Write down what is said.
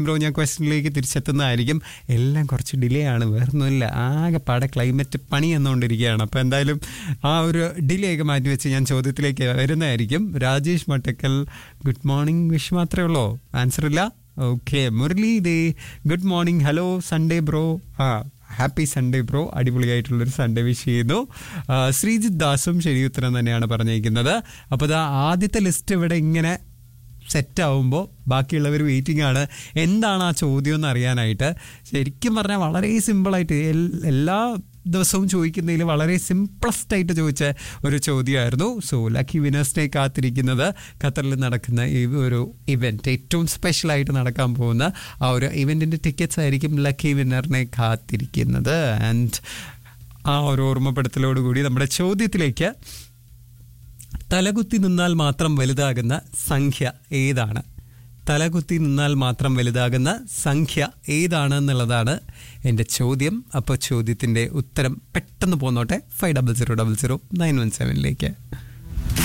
bro ഞാൻ ക്വസ്റ്റ്യനിലേക്ക് തിരിച്ചെത്തുന്നതായിരിക്കും എല്ലാം കുറച്ച് ഡിലേ ആണ് വേറൊന്നുമില്ല ആകെ പാടെ ക്ലൈമറ്റ് പണി എന്നുകൊണ്ടിരിക്കുകയാണ് അപ്പോൾ എന്തായാലും ആ ഒരു ഡിലേ ഒക്കെ മാറ്റി വെച്ച് ഞാൻ ചോദ്യത്തിലേക്ക് വരുന്നതായിരിക്കും Rajesh Mattakkal good morning wish മാത്രമേ ഉള്ളൂ ആൻസർ ഇല്ല ഓക്കെ മുരളി ദേ good morning hello Sunday bro ആ ഹാപ്പി സൺഡേ ബ്രോ അടിപൊളിയായിട്ടുള്ളൊരു സൺഡേ വിഷ് ചെയ്യുന്നു ആ, ശ്രീജിത്ത് ദാസും ശരി ഉത്തരം തന്നെയാണ് പറഞ്ഞിരിക്കുന്നത് അപ്പോൾ ഇതാ ആദ്യത്തെ ലിസ്റ്റ് ഇവിടെ ഇങ്ങനെ സെറ്റ് ആവുമ്പോൾ ബാക്കിയുള്ളവർ വെയിറ്റിംഗ് ആണ് എന്താണ് ആ ചോദ്യം എന്ന് അറിയാനായിട്ട് ശരിക്കും പറഞ്ഞാൽ വളരെ സിമ്പിളായിട്ട് എൽ- എല്ലാ ദിവസവും ചോദിക്കുന്നതിൽ വളരെ സിംപ്ലസ്റ്റ് ആയിട്ട് ചോദിച്ച ഒരു ചോദ്യമായിരുന്നു സോ ലക്കി വിനേഴ്സിനെ കാത്തിരിക്കുന്നത് ഖത്തറിൽ നടക്കുന്ന ഈ ഒരു ഇവൻറ്റ് ഏറ്റവും സ്പെഷ്യലായിട്ട് നടക്കാൻ പോകുന്ന ആ ഒരു ഇവൻറ്റിൻ്റെ ടിക്കറ്റ്സ് ആയിരിക്കും ലക്കി വിന്നറിനെ കാത്തിരിക്കുന്നത് ആൻഡ് ആ ഒരു ഓർമ്മപ്പെടുത്തലോടുകൂടി നമ്മുടെ ചോദ്യത്തിലേക്ക് തലകുത്തി നിന്നാൽ മാത്രം വലുതാകുന്ന സംഖ്യ ഏതാണ് തലകുത്തി നിന്നാൽ മാത്രം വലുതാകുന്ന സംഖ്യ ഏതാണ് എന്നുള്ളതാണ് എൻ്റെ ചോദ്യം അപ്പോൾ ചോദ്യത്തിൻ്റെ ഉത്തരം പെട്ടെന്ന് പോന്നോട്ടെ five double zero double zero nine one സെവനിലേക്ക്